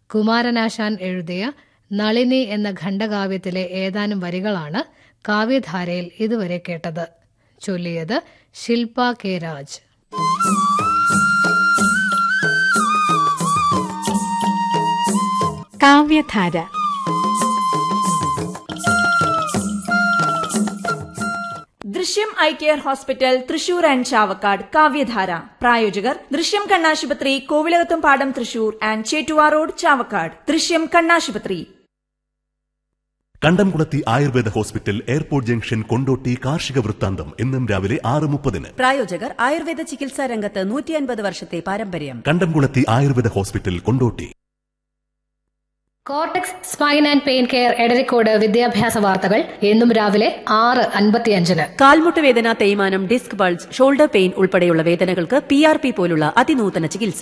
കുമാരനാശാൻ എഴുതിയ നളിനി എന്ന ഖണ്ഡകാവ്യത്തിലെ ഏതാനും വരികളാണ് കാവ്യധാരയിൽ ഇതുവരെ കേട്ടത് ചൊല്ലിയത് ശില്പ K Raj Kavyadhara Drishyam I care hospital Thrissur and Chavakkad Kavyadhara പ്രായോജകർ ദൃശ്യം കണ്ണാശുപത്രി Kovilakathumpadam Thrissur and Chettuva road Chavakkad Drishyam കണ്ണാശുപത്രി Kandamkulathi Ayurveda hospital airport junction Kondotty കാർഷിക വൃത്താന്തം എന്നും രാവിലെ ആറ് മുപ്പതിന് പ്രായോജകർ ആയുർവേദ ചികിത്സാ രംഗത്ത് നൂറ്റി അൻപത് വർഷത്തെ പാരമ്പര്യം Kandamkulathi Ayurveda hospital Kondotty cortex spine and pain care Edarikode വിദ്യാഭ്യാസ വാർത്തകൾ എന്നും രാവിലെ ആറ് അൻപത്തിയഞ്ചിന് കാൽമുട്ട് വേദന തേയ്മാനം ഡിസ്ക് ബൾജ് ഷോൾഡർ പെയിൻ ഉൾപ്പെടെയുള്ള വേദനകൾക്ക് പി ആർ പി പോലുള്ള അതിനൂതന ചികിത്സ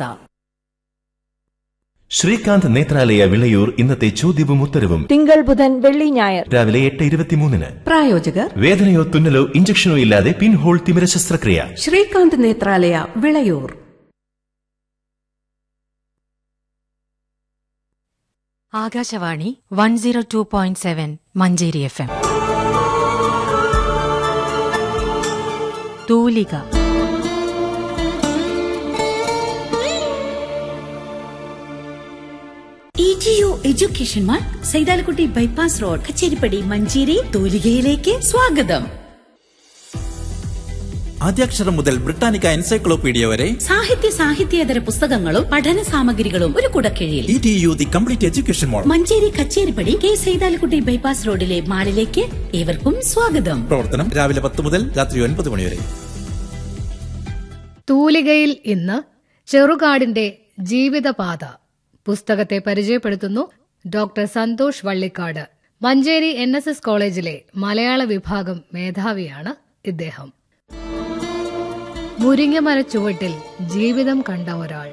ശ്രീകാന്ത് നേത്രാലയ വിളയൂർ ഇന്നത്തെ ചോദ്യവും ഉത്തരവും തിങ്കൾ ബുധൻ വെള്ളി ഞായർ രാവിലെ എട്ട് ഇരുപത്തിമൂന്നിന് പ്രായോജകർ വേദനയോ തുന്നലോ ഇഞ്ചക്ഷനോ ഇല്ലാതെ പിൻഹോൾ തിമിര ശസ്ത്രക്രിയ Srikanth Netralaya Vilayur Akashvani one zero two point seven Manjeri F M Thoolika E G U education mall Saithalakutty bypass road Kacheripadi Manjeri തൂലികയിലേക്ക് സ്വാഗതം ആദ്യാക്ഷരം മുതൽ ബ്രിട്ടാനിക്ക എൻസൈക്ലോപീഡിയ വരെ സാഹിത്യ സാഹിത്യേതര പുസ്തകങ്ങളും പഠന സാമഗ്രികളും ഒരു കുടക്കീഴിൽ E T U the complete education mall Manjeri Kacheripadi K Saithalakutty bypass റോഡിലെ മാളിലേക്ക് ഏവർക്കും സ്വാഗതം പ്രവർത്തനം രാവിലെ പത്ത് മുതൽ രാത്രി ഒൻപത് മണി വരെ തൂലികയിൽ ഇന്ന് ചെറുകാടിന്റെ ജീവിതപാത പുസ്തകത്തെ പരിചയപ്പെടുത്തുന്നു doctor Santhosh Vallikkad Manjeri N S S കോളേജിലെ മലയാള വിഭാഗം മേധാവിയാണ് ഇദ്ദേഹം മുരിങ്ങമര ചുവട്ടിൽ ജീവിതം കണ്ട ഒരാൾ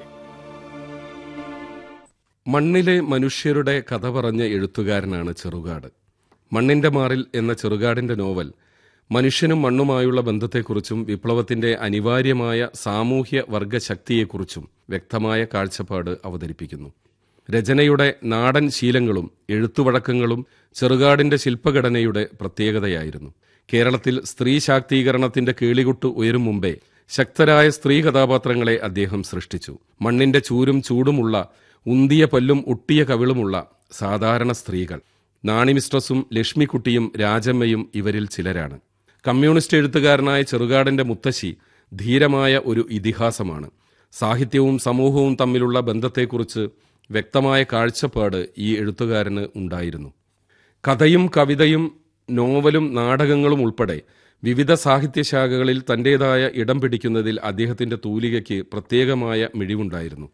മണ്ണിലെ മനുഷ്യരുടെ കഥ പറഞ്ഞ എഴുത്തുകാരനാണ് ചെറുകാട് മണ്ണിന്റെ മാറിൽ എന്ന ചെറുകാടിന്റെ നോവൽ മനുഷ്യനും മണ്ണുമായുള്ള ബന്ധത്തെക്കുറിച്ചും വിപ്ലവത്തിന്റെ അനിവാര്യമായ സാമൂഹ്യ വർഗശക്തിയെക്കുറിച്ചും വ്യക്തമായ കാഴ്ചപ്പാട് അവതരിപ്പിക്കുന്നു രചനയുടെ നാടൻ ശീലങ്ങളും എഴുത്തുവഴക്കങ്ങളും ചെറുകാടിന്റെ ശില്പഘടനയുടെ പ്രത്യേകതയായിരുന്നു കേരളത്തിൽ സ്ത്രീ ശാക്തീകരണത്തിന്റെ കേളികൊട്ട് ഉയരും മുമ്പേ ശക്തരായ സ്ത്രീ കഥാപാത്രങ്ങളെ അദ്ദേഹം സൃഷ്ടിച്ചു മണ്ണിന്റെ ചൂരും ചൂടുമുള്ള ഉന്തിയ പല്ലും ഒട്ടിയ കവിളുമുള്ള സാധാരണ സ്ത്രീകൾ നാണി മിസ്ട്രസും ലക്ഷ്മിക്കുട്ടിയും രാജമ്മയും ഇവരിൽ ചിലരാണ് കമ്മ്യൂണിസ്റ്റ് എഴുത്തുകാരനായ ചെറുകാടിന്റെ മുത്തശ്ശി ധീരമായ ഒരു ഇതിഹാസമാണ് സാഹിത്യവും സമൂഹവും തമ്മിലുള്ള ബന്ധത്തെക്കുറിച്ച് വ്യക്തമായ കാഴ്ചപ്പാട് ഈ എഴുത്തുകാരന് ഉണ്ടായിരുന്നു കഥയും കവിതയും നോവലും നാടകങ്ങളും ഉൾപ്പെടെ വിവിധ സാഹിത്യശാഖകളിൽ തന്റേതായ ഇടം പിടിക്കുന്നതിൽ അദ്ദേഹത്തിന്റെ തൂലികയ്ക്ക് പ്രത്യേകമായ മിഴിവുണ്ടായിരുന്നു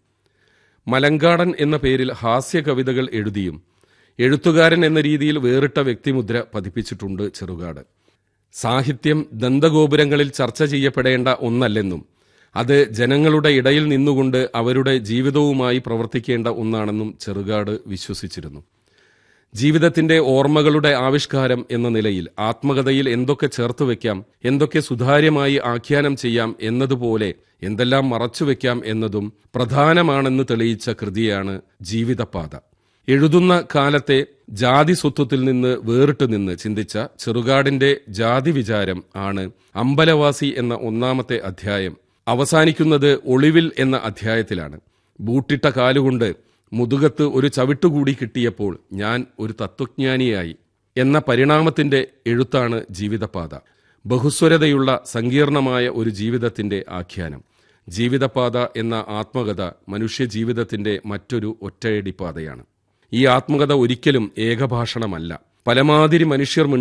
മലങ്കാടൻ എന്ന പേരിൽ ഹാസ്യ കവിതകൾ എഴുതിയും എഴുത്തുകാരൻ എന്ന രീതിയിൽ വേറിട്ട വ്യക്തിമുദ്ര പതിപ്പിച്ചിട്ടുണ്ട് ചെറുകാട് സാഹിത്യം ദന്തഗോപുരങ്ങളിൽ ചർച്ച ചെയ്യപ്പെടേണ്ട ഒന്നല്ലെന്നും അത് ജനങ്ങളുടെ ഇടയിൽ നിന്നുകൊണ്ട് അവരുടെ ജീവിതവുമായി പ്രവർത്തിക്കേണ്ട ഒന്നാണെന്നും ചെറുകാട് വിശ്വസിച്ചിരുന്നു ജീവിതത്തിന്റെ ഓർമ്മകളുടെ ആവിഷ്കാരം എന്ന നിലയിൽ ആത്മകഥയിൽ എന്തൊക്കെ ചേർത്ത് വെക്കാം എന്തൊക്കെ സുതാര്യമായി ആഖ്യാനം ചെയ്യാം എന്നതുപോലെ എന്തെല്ലാം മറച്ചുവെക്കാം എന്നതും പ്രധാനമാണെന്ന് തെളിയിച്ച കൃതിയാണ് ജീവിതപാത എഴുതുന്ന കാലത്തെ ജാതി സ്വത്വത്തിൽ നിന്ന് വേറിട്ട് നിന്ന് ചിന്തിച്ച ചെറുകാടിന്റെ ജാതി വിചാരം ആണ് അമ്പലവാസി എന്ന ഒന്നാമത്തെ അധ്യായം അവസാനിക്കുന്നത് ഒളിവിൽ എന്ന അധ്യായത്തിലാണ് ബൂട്ടിട്ട കാലുകൊണ്ട് മുതുകത്ത് ഒരു ചവിട്ടുകൂടി കിട്ടിയപ്പോൾ ഞാൻ ഒരു തത്വജ്ഞാനിയായി എന്ന പരിണാമത്തിന്റെ എഴുത്താണ് ജീവിതപാത ബഹുസ്വരതയുള്ള സങ്കീർണമായ ഒരു ജീവിതത്തിന്റെ ആഖ്യാനം ജീവിതപാത എന്ന ആത്മകഥ മനുഷ്യ ജീവിതത്തിന്റെ മറ്റൊരു ഒറ്റയടിപ്പാതയാണ് ഈ ആത്മകഥ ഒരിക്കലും ഏകഭാഷണമല്ല പലമാതിരി മനുഷ്യർ